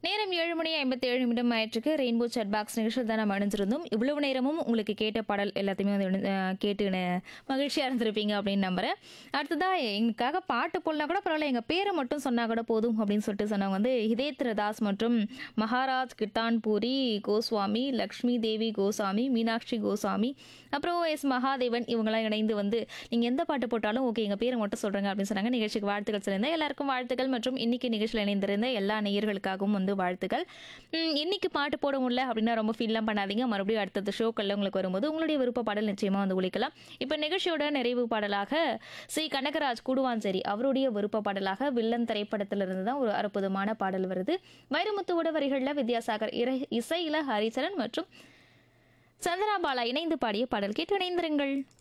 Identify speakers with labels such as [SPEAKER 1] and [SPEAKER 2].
[SPEAKER 1] நேரம் ஏழு மணி ஐம்பத்தி ஏழு நிமிடம் ஆயிற்றுக்கு ரெயின்போ செட் பாக்ஸ் நிகழ்ச்சியில் தான் நம்ம அணிஞ்சிருந்தோம் இவ்வளவு நேரமும் உங்களுக்கு கேட்ட பாடல் எல்லாத்தையுமே வந்து இணை- அஹ் கேட்டு இணை- மகிழ்ச்சியா இருந்திருப்பீங்க அப்படின்னு நம்புறேன் அடுத்ததா எங்களுக்காக பாட்டு போடலாம் கூட பரவாயில்ல எங்க பேரை மட்டும் சொன்னா கூட போதும் அப்படின்னு சொல்லிட்டு சொன்னவங்க வந்து ஹிதேத்ர தாஸ் மற்றும் மகாராஜ் கிர்தான்பூரி கோஸ்வாமி லக்ஷ்மி தேவி கோசாமி மீனாட்சி கோசாமி அப்புறம் எஸ் மகாதேவன் இவங்கெல்லாம் இணைந்து வந்து நீங்க எந்த பாட்டு போட்டாலும் ஓகே எங்க பேரை மட்டும் சொல்றேங்க அப்படின்னு சொன்னாங்க நிகழ்ச்சிக்கு வாழ்த்துக்கள் சொல்லியிருந்தேன் எல்லாருக்கும் வாழ்த்துக்கள் மற்றும் இன்னைக்கு நிகழ்ச்சியில் இணைந்திருந்த எல்லா நேயர்களுக்காகவும் வந்து வாழ்த்துக்கள் உம், இன்னைக்கு பாட்டு போட முடியல அப்படின்னா ரொம்ப ஃபீல்லாம் பண்ணாதீங்க மறுபடியும் அடுத்தது ஷோக்கள்ல உங்களுக்கு வரும்போது உங்களுடைய விருப்ப பாடல் நிச்சயமா வந்து ஒழிக்கலாம் இப்போ நிகழ்ச்சியோட நிறைவு பாடலாக ஸ்ரீ கனகராஜ் கூடுவாஞ்சேரி அவருடைய விருப்ப பாடலாக வில்லன் திரைப்படத்திலிருந்து தான் ஒரு அற்புதமான பாடல் வருது வைரமுத்துவோட வரிகளில் வித்யாசாகர் இறை இசையில ஹரிச்சரன் மற்றும் சந்திராபாலா இணைந்து பாடிய பாடல் கேட்டு இணைந்திருங்கள்